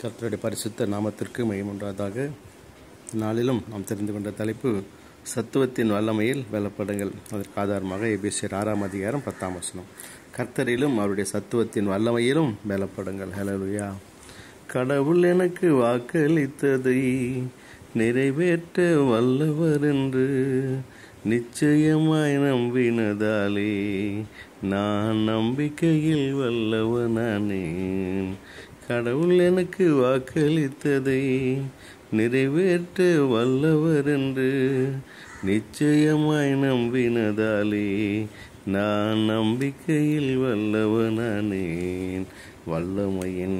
கர்த்தருடைய பரிசுத்த நாமத்திற்கு மையமுண்டாதாக நாளிலும் நாம் தெரிந்து கொண்ட தலைப்பு சத்துவத்தின் வல்லமையில் வெல்லப்படுங்கள் அதற்கு ஆதாரமாக எபிசியர் ஆறாம் அதிகாரம் பத்தாம் வசனம் கர்த்தரிலும் அவருடைய சத்துவத்தின் வல்லமையிலும் வெல்லப்படுங்கள் ஹலலுயா கடவுள் எனக்கு வாக்களித்ததை நிறைவேற்ற வல்லவர் என்று நிச்சயமாய் நம்பினதாலே நான் நம்பிக்கையில் வல்லவனானேன் கடவுள் எனக்கு வாக்களித்ததை நிறைவேற்ற வல்லவர் என்று நிச்சயமாய் நம்பினதாலே நான் நம்பிக்கையில் வல்லவனானேன் வல்லமையின்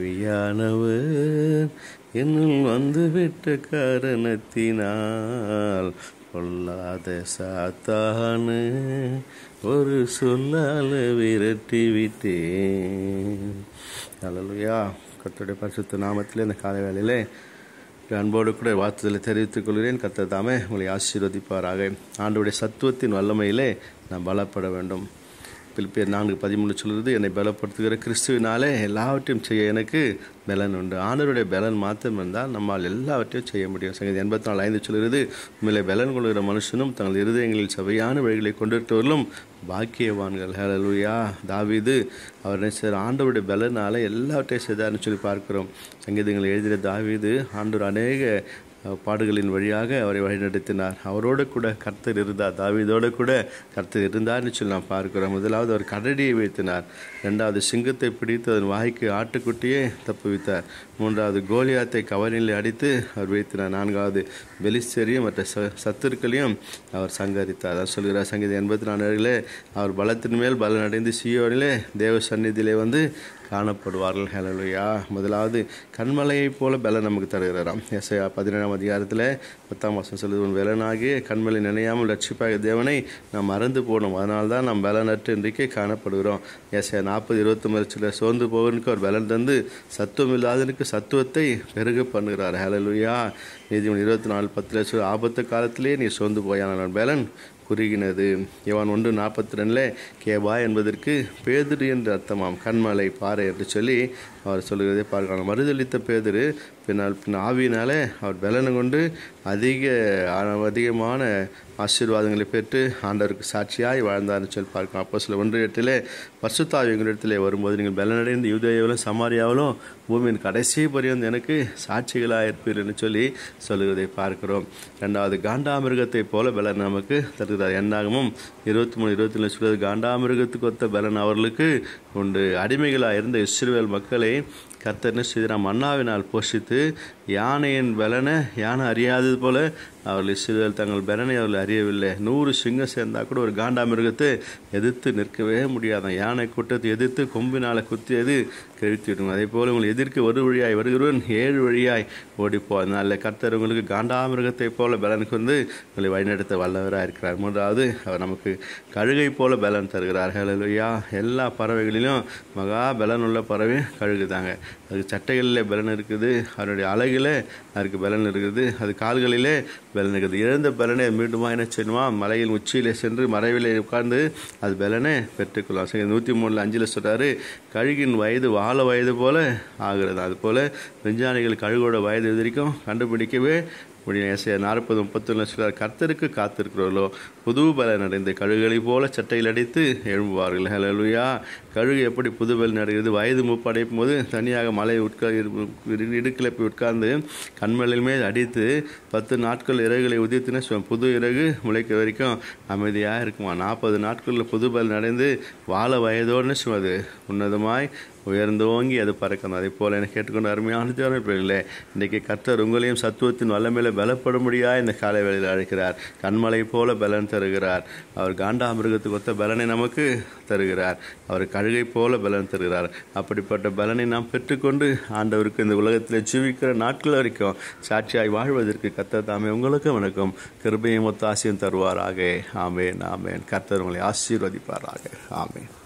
ஆவியானவர் என்னுள் வந்துவிட்ட காரணத்தினால் பொல்லாத சாத்தானு ஒரு சொல்லால விரட்டி விட்டேன் அலலுயா கர்த்தருடைய பரிசுத்த நாமத்தில் இந்த காலை வேளையிலே அன்போடு கூட வாழ்த்துதலை தெரிவித்துக் கொள்கிறேன் கர்த்தர் தாமே உங்களை ஆசீர்வதிப்பாராக ஆண்டுடைய சத்துவத்தின் வல்லமையிலே நாம் பலப்பட வேண்டும் பிலிப்பியர் நான்கு பதிமூணு சொல்கிறது என்னை பலப்படுத்துகிற கிறிஸ்துவினாலே எல்லாவற்றையும் செய்ய எனக்கு பலன் உண்டு ஆண்டவருடைய பலன் மாத்திரம் இருந்தால் நம்மால் எல்லாவற்றையும் செய்ய முடியும் சங்கதி எண்பத்தி நாலு ஐந்து சொல்கிறது உண்மையிலே பலன் கொள்கிற மனுஷனும் தங்கள் இருதயங்களில் சபையான வழிகளை கொண்டிருந்தவர்களும் பாக்கியவான்கள் ஹலலுயா தாவிது அவர் நினைச்சார் ஆண்டவருடைய பலனால எல்லாவற்றையும் செய்தார்னு சொல்லி பார்க்கிறோம் சங்கீதங்கள் எழுதிய தாவிது ஆண்டவர் அநேக பாடுகளின் வழியாக அவரை வழிநடத்தினார் அவரோடு கூட கர்த்தர் இருந்தார் தாவிதோடு கூட கர்த்தர் இருந்தார்னு சொல்லி நாம் பார்க்கிறோம் முதலாவது அவர் கடடியை வைத்தினார் ரெண்டாவது சிங்கத்தை பிடித்து அதன் வாய்க்கு ஆட்டுக்குட்டியே தப்புவித்தார் மூன்றாவது கோலியாத்தை கவனில் அடித்து அவர் வைத்தினார் நான்காவது பெலிஸ்தரையும் மற்ற ச சத்துருக்களையும் அவர் சங்கரித்தார் அதான் சொல்கிறார் சங்கீதம் எண்பத்தி நான்கிலே அவர் பலத்தின் மேல் பலன் அடைந்து சியோனிலே தேவ சந்நிதியிலே வந்து காணப்படுவார்கள் ஹலலுயா முதலாவது கண்மலையைப் போல பலன் நமக்கு தருகிறாராம் எஸ்ஐயா பதினேழாம் அதிகாரத்தில் பத்தாம் மாதம் சொல்லுது உன் பலனாகி கண்மலை நினையாமல் ரட்சிப்பாக தேவனை நாம் மறந்து போனோம் அதனால தான் நாம் பலனற்று இன்றைக்கே காணப்படுகிறோம் எஸ்ஐயா நாற்பது இருபத்தொம்பது சில சோர்ந்து போவனுக்கு ஒரு பலன் தந்து சத்துவம் இல்லாதனுக்கு சத்துவத்தை பெருக பண்ணுகிறார் ஹலலுயா நீதிமன்றம் இருபத்தி நாலு பத்தில் சொல் ஆபத்து காலத்திலே நீ சோர்ந்து போயான பலன் குறுகினது இவன் ஒன்று நாற்பத்தி ரெண்டில் கேபா என்பதற்கு பேதிரு என்று அர்த்தமாம் கண்மலை பாறை என்று சொல்லி அவர் சொல்லுகிறதை பார்க்கலாம் மறுதளித்த பேதிரு பின்னால் பின் ஆவியினாலே அவர் பலனை கொண்டு அதிக அதிகமான ஆசீர்வாதங்களை பெற்று ஆண்டவருக்கு சாட்சியாய் வாழ்ந்தார்னு சொல்லி பார்க்கலாம் அப்போ சில ஒன்று எட்டிலே பசுத்தாவி எங்களிடத்திலே வரும்போது நீங்கள் பலனடைந்து யூதேயாவிலும் சமாரியாவிலும் பூமியின் கடைசி பரியந்து எனக்கு சாட்சிகளாக இருப்பீர்கள் சொல்லி சொல்லுகிறதை பார்க்கிறோம் ரெண்டாவது காண்டாமிருகத்தை போல பலன் நமக்கு தருகிறார் என்னாகமும் இருபத்தி மூணு இருபத்தி நாலு சொல்வது காண்டாமிருகத்துக்கு ஒத்த பலன் அவர்களுக்கு உண்டு அடிமைகளாக இருந்த இஸ்ரேல் மக்களை கர்த்தர்னு செய்தார் மன்னாவினால் போஷித்து யானையின் பலனை யானை அறியாதது போல அவர்கள் இஸ்ரேல் தங்கள் பலனை அவர்கள் அறியவில்லை நூறு சிங்கம் சேர்ந்தால் கூட ஒரு காண்டாமிருகத்தை எதிர்த்து நிற்கவே முடியாதான் யானை கூட்டத்தை எதிர்த்து கொம்பினால் குத்தியது கழித்து விடும் அதே போல் உங்களை எதிர்க்க ஒரு வழியாய் வருகிறவன் ஏழு வழியாய் ஓடிப்போ அதனால கர்த்தர் உங்களுக்கு காண்டாமிருகத்தை போல பலன் கொண்டு உங்களை வழிநடத்த வல்லவராக இருக்கிறார் மூன்றாவது அவர் நமக்கு கழுகை போல பலன் தருகிறார் ஹலலுயா எல்லா பறவைகளிலும் மகா பலன் உள்ள பறவை கழுகு தாங்க அதுக்கு சட்டைகளிலே பலன் இருக்குது அதனுடைய அழகில் அதுக்கு பலன் இருக்குது அது கால்களிலே பலன் இருக்குது இழந்த பலனை மீண்டுமா என்ன செய்யணுமா மலையில் உச்சியிலே சென்று மறைவிலே உட்கார்ந்து அது பலனை பெற்றுக்கொள்ளலாம் சரி நூற்றி மூணில் அஞ்சில் சொல்கிறாரு கழுகின் வயது வாழ வயது போல ஆகிறது அது போல் விஞ்ஞானிகள் கழுகோட வயது வரைக்கும் கண்டுபிடிக்கவே முடியும் ஏசியா நாற்பது முப்பத்தொன்னு சொல்கிறார் கர்த்தருக்கு காத்திருக்கிறவர்களோ புது பலன் அடைந்து கழுகுகளை போல சட்டையில் அடித்து எழும்புவார்கள் ஹலலுயா கழுகு எப்படி புது பலன் அடைகிறது வயது மூப்படையும் போது தனியாக மலை உட்கா இடுக்கில் போய் உட்கார்ந்து கண்மலையில் மேல் அடித்து பத்து நாட்கள் இறகுகளை உதித்தின புது இறகு முளைக்க வரைக்கும் அமைதியாக இருக்குமா நாற்பது நாட்களில் புது பலன் அடைந்து வாழ வயதோடுன்னு சொல்வது உன்னதமாய் உயர்ந்தோங்கி அது பறக்கணும் அதே போல் எனக்கு கேட்டுக்கொண்டு அருமையான தேவையில்லை இன்றைக்கி கர்த்தர் உங்களையும் சத்துவத்தின் வல்லமையில பலப்படும்படியாக இந்த காலை வேளையில் அழைக்கிறார் கண்மலை போல பலன் தருகிறார் அவர் காண்டாமிருகத்துக்கு ஒத்த பலனை நமக்கு தருகிறார் அவர் கழுகை போல பலன் தருகிறார் அப்படிப்பட்ட பலனை நாம் பெற்றுக்கொண்டு ஆண்டவருக்கு இந்த உலகத்தில் ஜீவிக்கிற நாட்கள் வரைக்கும் சாட்சியாய் வாழ்வதற்கு கர்த்தர் தாமே உங்களுக்கு வணக்கம் கிருபையும் ஒத்தாசியும் தருவாராக ஆமேன் ஆமேன் கர்த்தர் உங்களை ஆசீர்வதிப்பாராக ஆமேன்